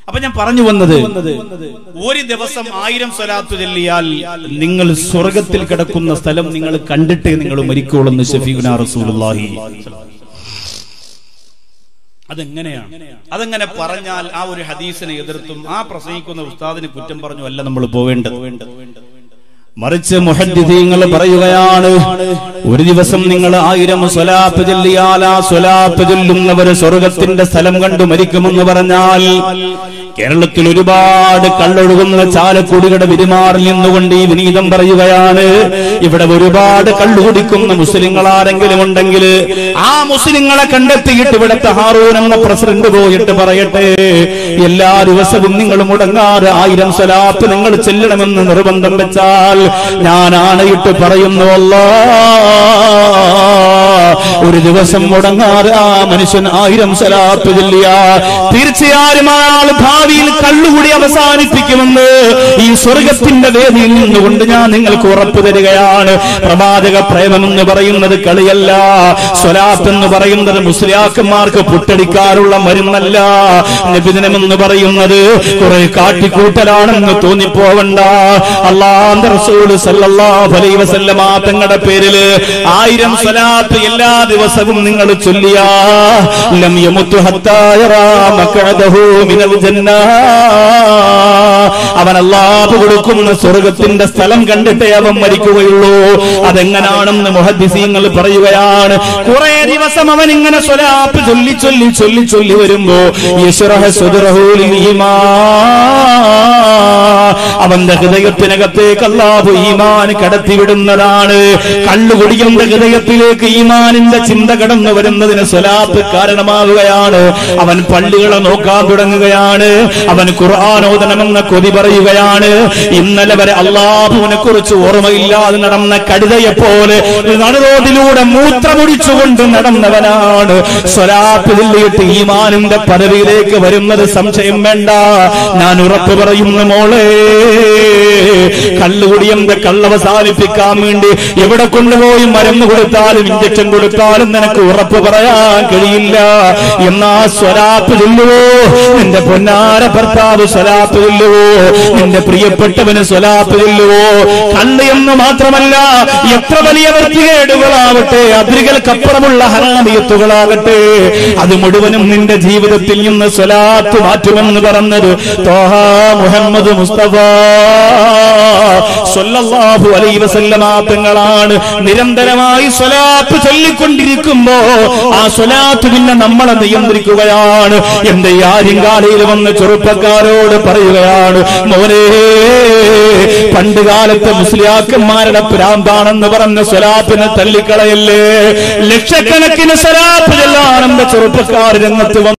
അപ്പൊ ഞാൻ പറഞ്ഞു വന്നത് ഒരു ദിവസം ആയിരം സ്വലാത്ത് ചൊല്ലിയാൽ നിങ്ങൾ സ്വർഗത്തിൽ കിടക്കുന്ന സ്ഥലം നിങ്ങൾ കണ്ടിട്ടേ നിങ്ങൾ മരിക്കോളെന്ന് ഷഫീഖുന റസൂലുള്ളാഹി അതെങ്ങനെയാണ് അതെങ്ങനെ പറഞ്ഞാൽ ആ ഒരു ഹദീസിനെ എതിർത്തും ആ പ്രസംഗിക്കുന്ന ഉസ്താദിന് കുറ്റം പറഞ്ഞു അല്ല നമ്മൾ പോവേണ്ടത് മറിച്ച് മുഹദ്ദിദീങ്ങൾ പറയുകയാണ് ഒരു ദിവസം നിങ്ങൾ ആയിരം സ്വലാപ്പ് ചൊല്ലിയാൽ ആ സ്വലാപ്പ് ചൊല്ലുന്നവര് സ്വർഗത്തിന്റെ സ്ഥലം കണ്ടു മരിക്കുമെന്ന് പറഞ്ഞാൽ കേരളത്തിൽ ഒരുപാട് കള്ളൊഴുകുന്ന ചാലക്കുടികളുടെ പെരുമാറിൽ നിന്നുകൊണ്ട് ഈ വിനീതം പറയുകയാണ് ഇവിടെ ഒരുപാട് കള്ളു കുടിക്കുന്ന മുസ്ലിങ്ങൾ ആരെങ്കിലും ഉണ്ടെങ്കിൽ ആ മുസ്ലിങ്ങളെ കണ്ടെത്തിയിട്ട് ഇവിടുത്തെ ഹാറൂൻ എന്ന പ്രസിഡന്റ് പോയിട്ട് പറയട്ടെ എല്ലാ ദിവസവും നിങ്ങൾ മുടങ്ങാതെ ആയിരം സ്വലാപ്പ് നിങ്ങൾ ചെല്ലണമെന്ന് നിർബന്ധം വെച്ചാൽ ഞാൻ ആണയിട്ട് പറയുന്നു അല്ലാ ഒരു ദിവസം മുടങ്ങാതെ ആ മനുഷ്യൻ ആയിരം സ്വലാത്ത് ചൊല്ലിയ തീർച്ചയായും അയാൾ ഭാവിയിൽ കള്ളുകൂടി അവസാനിപ്പിക്കുമെന്ന് ഈ സ്വർഗത്തിന്റെ വേദിയിൽ നിന്നുകൊണ്ട് ഞാൻ നിങ്ങൾക്ക് ഉറപ്പു തരികയാണ് പ്രവാചക പ്രേമം എന്ന് പറയുന്നത് കളിയല്ല സ്വലാത്ത് എന്ന് പറയുന്നത് മുസ്ലിയാക്കന്മാർക്ക് പുട്ടടിക്കാറുള്ള മരുന്നല്ല നിബിദിനം എന്ന് പറയുന്നത് കുറെ കാട്ടിക്കൂട്ടലാണെന്ന് തോന്നിപ്പോവണ്ട അള്ളാന്റെ റസൂൽ സല്ലല്ലാഹു അലൈഹി വസല്ലമ തങ്ങളുടെ പേരില് ആയിരം സ്വലാത്ത് എല്ലാ ദിവസവും നിങ്ങൾ ചൊല്ലിയാ ലം യമുത്തു ഹത്താ യറാ മഖഅദഹു മിനൽ ജന്ന അവൻ അല്ലാഹു കൊടുക്കുന്ന സ്വർഗത്തിന്റെ സ്ഥലം കണ്ടിട്ടേ അവൻ മരിക്കുകയുള്ളൂ അതെങ്ങനാണെന്ന് മുഹദ്ദിസീങ്ങൾ പറയുകയാണ് കുറെ ദിവസം അവൻ ഇങ്ങനെ സ്വലാപ്പ് ചൊല്ലി ചൊല്ലി ചൊല്ലി ചൊല്ലി വരുമ്പോ യശ്റഹ സുദ്റഹു ലിൽ ഈമാൻ അവന്റെ ഹൃദയത്തിനകത്തേക്ക് അല്ലാഹു ഈമാൻ കടത്തിവിടുന്നതാണ് കള്ളുകുടിയന്റെ ഹൃദയത്തിലേക്ക് ഈമാനിന്റെ ചിന്ത കടന്നു വരുന്നതിന് സ്വലാത്ത് കാരണമാവുകയാണ് അവൻ പള്ളികളെ നോക്കാൻ തുടങ്ങുകയാണ് അവൻ ഖുർആാനോദനമെന്ന കൊതി പറയുകയാണ് ഇന്നലെ വരെ അള്ളാഹുവിനെ കുറിച്ച് ഓർമ്മയില്ലാതെ നടന്ന കഴുതയെ പോലെ നടുറോഡിലൂടെ മൂത്രമൊടിച്ചുകൊണ്ട് നടന്നവനാണ് സ്വലാത്ത് ചൊല്ലിയിട്ട് ഈമാനിന്റെ പദവിയിലേക്ക് വരുന്നത് സംശയം വേണ്ട ഞാൻ ഉറപ്പ് പറയുന്നു മോളെ കള്ളുകുടിയന്റെ കള്ളവസാനിപ്പിക്കാൻ വേണ്ടി എവിടെ കൊണ്ടുപോയി മരുന്ന് കൊടുത്താലും ഇഞ്ചക്ഷൻ കൊടുത്താലും നിനക്ക് ഉറപ്പ് പറയാൻ കഴിയില്ല എന്നാ സ്വലാപ്പ് ചൊല്ലുവോ നിന്റെ പൊന്നാര ഭർത്താവ് സ്വലാപ്പ് ചൊല്ലുവോ നിന്റെ പ്രിയപ്പെട്ടവന് സ്വലാപ്പ് ചൊല്ലുവോ കള്ള് എന്ന് മാത്രമല്ല എത്ര വലിയ വൃത്തികേടുകളാവട്ടെ അതിരുകൾക്കപ്പുറമുള്ള ഹറാമിയത്തുകളാകട്ടെ അത് മുഴുവനും നിന്റെ ജീവിതത്തിൽ നിന്ന് സ്വലാത്ത് മാറ്റുമെന്ന് പറഞ്ഞത് തോഹ മുഹമ്മദ് മുസ്തഫ സ്വല്ലല്ലാഹു അലൈഹി വസല്ലമ തങ്ങളാണ് നിരന്തരമായി സ്വലാത്ത് ചൊല്ലിക്കൊണ്ടിരിക്കുമ്പോ ആ സ്വലാത്ത് പിന്നെ നമ്മളെ നിയന്ത്രിക്കുകയാണ് എന്റെ ഈ ആര്യങ്കാലയിൽ വന്ന് ചെറുപ്പക്കാരോട് പറയുകയാണ് മോനെ പണ്ട് കാലത്ത് മുസ്ലിയാക്കന്മാരുടെ പ്രാന്താണെന്ന് പറഞ്ഞ സ്വലാത്തിനെ തള്ളിക്കളയല്ലേ ലക്ഷക്കണക്കിന് സ്വലാത്ത് ചെല്ലാണെന്ന് ചെറുപ്പക്കാർ രംഗത്ത് വന്നു